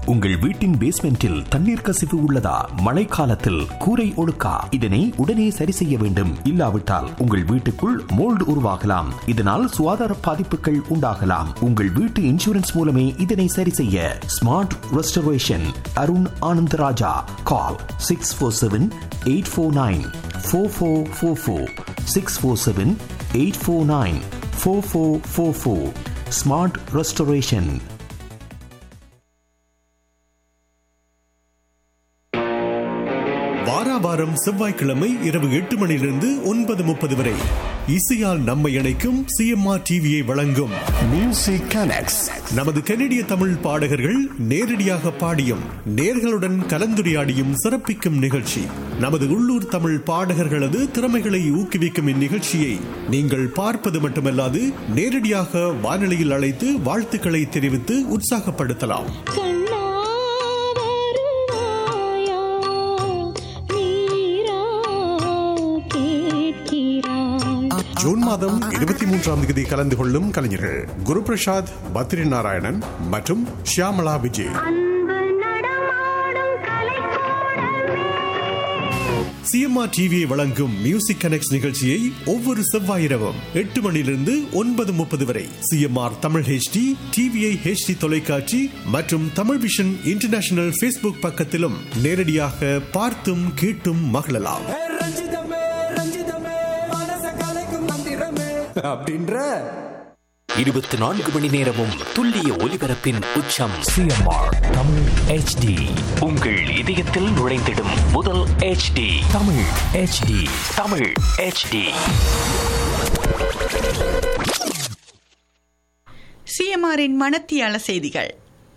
உங்கள் வீட்டின் பேஸ்மெண்டில் தண்ணீர் கசிவு உள்ளதா மழைக்காலத்தில் கூரை ஒழுக்கா இதனை உடனே சரி செய்ய வேண்டும் இல்லாவிட்டால் உங்கள் வீட்டுக்குள் மோல்டு உருவாகலாம் இதனால் சுகாதார பாதிப்புகள் உண்டாகலாம் உங்கள் வீட்டு இன்சூரன்ஸ் மூலமே இதனை சரி செய்ய smart restoration Arun Anandaraja call six four seven eight four nine four four four four six four seven eight four nine four four four four smart restoration வாராவாரம் செவ்வாய்க்கிழமை இரவு எட்டு மணியிலிருந்து ஒன்பது முப்பது வரை இசையால் நம்மை இணைக்கும் சிஎம்ஆர் டிவியை வழங்கும் மியூசிக் கனெக்ட்ஸ் நமது கனடிய தமிழ் பாடகர்கள் நேரடியாக பாடியும் நேர்களுடன் கலந்துரையாடியும் சிறப்பிக்கும் நிகழ்ச்சி நமது உள்ளூர் தமிழ் பாடகர்களது திறமைகளை ஊக்குவிக்கும் இந்நிகழ்ச்சியை நீங்கள் பார்ப்பது மட்டுமல்லாது நேரடியாக வானொலியில் அழைத்து வாழ்த்துக்களை தெரிவித்து உற்சாகப்படுத்தலாம் கண்ணா வருவாயா நீரா கேட்கிறாய் ஜூன் மாதம் இருபத்தி மூன்றாம் தேதி கலந்து கொள்ளும் கலைஞர்கள் குரு பிரசாத் பத்ரி நாராயணன் மற்றும் ஷியாமலா விஜய் அன்பு நடமாடும் கலைக்கூடமே சிஎம்ஆர் டிவியை வழங்கும் மியூசிக் கனெக்ட் நிகழ்ச்சியை ஒவ்வொரு செவ்வாய் இரவும் எட்டு மணியிலிருந்து ஒன்பது முப்பது வரை CMR Tamil HD TVI HD தொலைக்காட்சி மற்றும் தமிழ் விஷன் இன்டர்நேஷனல் ஃபேஸ்புக் பக்கத்திலும் நேரடியாக பார்த்தும் கேட்டும் மகிழலாம் ஏ ரஞ்சிதமே ரஞ்சிதமே மனச கலைக்கும் மந்திரமே அப்படின்ற இருபத்தி நான்கு மணி நேரமும் துல்லிய ஒலிபரப்பின் உச்சம் சிஎம்ஆர் தமிழ் ஹெச்டி உங்கள் இதயத்தில் நுழைந்திடும் முதல் HD Tamil HD Tamil HD சிஎம்ஆரின் மனத்தியால செய்திகள்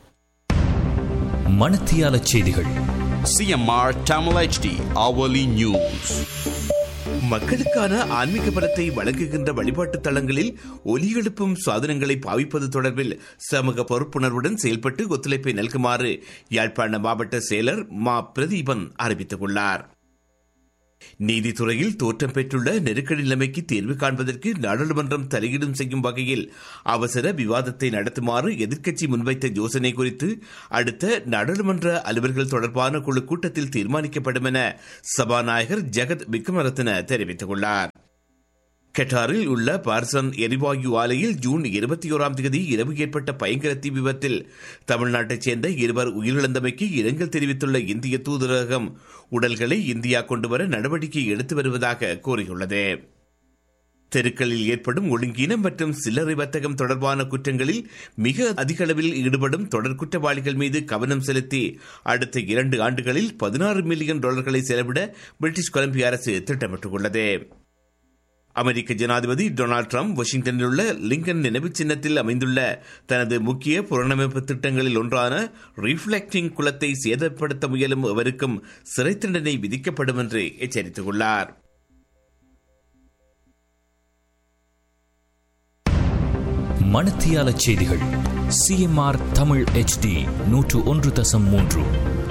மணத்தியால செய்திகள் CMR Tamil HD hourly news மக்களுக்கான ஆன்மீக பலத்தை வழங்குகின்ற வழிபாட்டு தலங்களில் ஒலி எழுப்பும் சாதனங்களை பாவிப்பது தொடர்பில் சமூக பொறுப்புணர்வுடன் செயல்பட்டு ஒத்துழைப்பை நல்குமாறு யாழ்ப்பாண மாவட்ட செயலர் மா பிரதீபன் அறிவித்துள்ளார் நீதித்துறையில் தோற்றம் பெற்றுள்ள நெருக்கடி நிலைமைக்கு தீர்வு காண்பதற்கு நாடாளுமன்றம் தலையீடும் செய்யும் வகையில் அவசர விவாதத்தை நடத்துமாறு எதிர்க்கட்சி முன்வைத்த யோசனை குறித்து அடுத்த நாடாளுமன்ற அலுவல்கள் தொடர்பான குழு கூட்டத்தில் தீர்மானிக்கப்படும் என சபாநாயகர் ஜெகத் விக்ரமரத்ன தெரிவித்துள்ளார் கட்டாரில் உள்ள பார்சன் எரிவாயு ஆலையில் ஜூன் இருபத்தி ஓராம் தேதி இரவு ஏற்பட்ட பயங்கர தீ விபத்தில் தமிழ்நாட்டைச் சேர்ந்த இருவர் உயிரிழந்தமைக்கு இரங்கல் தெரிவித்துள்ள இந்திய தூதரகம் உடல்களை இந்தியா கொண்டுவர நடவடிக்கை எடுத்து வருவதாக கூறியுள்ளது தெருக்களில் ஏற்படும் ஒழுங்கீனம் மற்றும் சில்லறை வர்த்தகம் தொடர்பான குற்றங்களில் மிக அதிக அளவில் ஈடுபடும் தொடர் குற்றவாளிகள் மீது கவனம் செலுத்தி அடுத்த இரண்டு ஆண்டுகளில் பதினாறு மில்லியன் டாலர்களை செலவிட பிரிட்டிஷ் கொலம்பியா அரசு திட்டமிட்டுள்ளது அமெரிக்க ஜனாதிபதி டொனால்டு ட்ரம்ப் வாஷிங்டனில் உள்ள லிங்கன் நினைவு சின்னத்தில் அமைந்துள்ள தனது முக்கிய புனரமைப்பு திட்டங்களில் ஒன்றான ரீஃப்ளெக்டிங் குளத்தை சேதப்படுத்த முயலும் எவருக்கும் சிறை தண்டனை விதிக்கப்படும் என்று எச்சரித்துள்ளார் மணத்தியால செய்திகள் சிஎம்ஆர் தமிழ் HD நூற்று ஒன்று தசம் மூன்று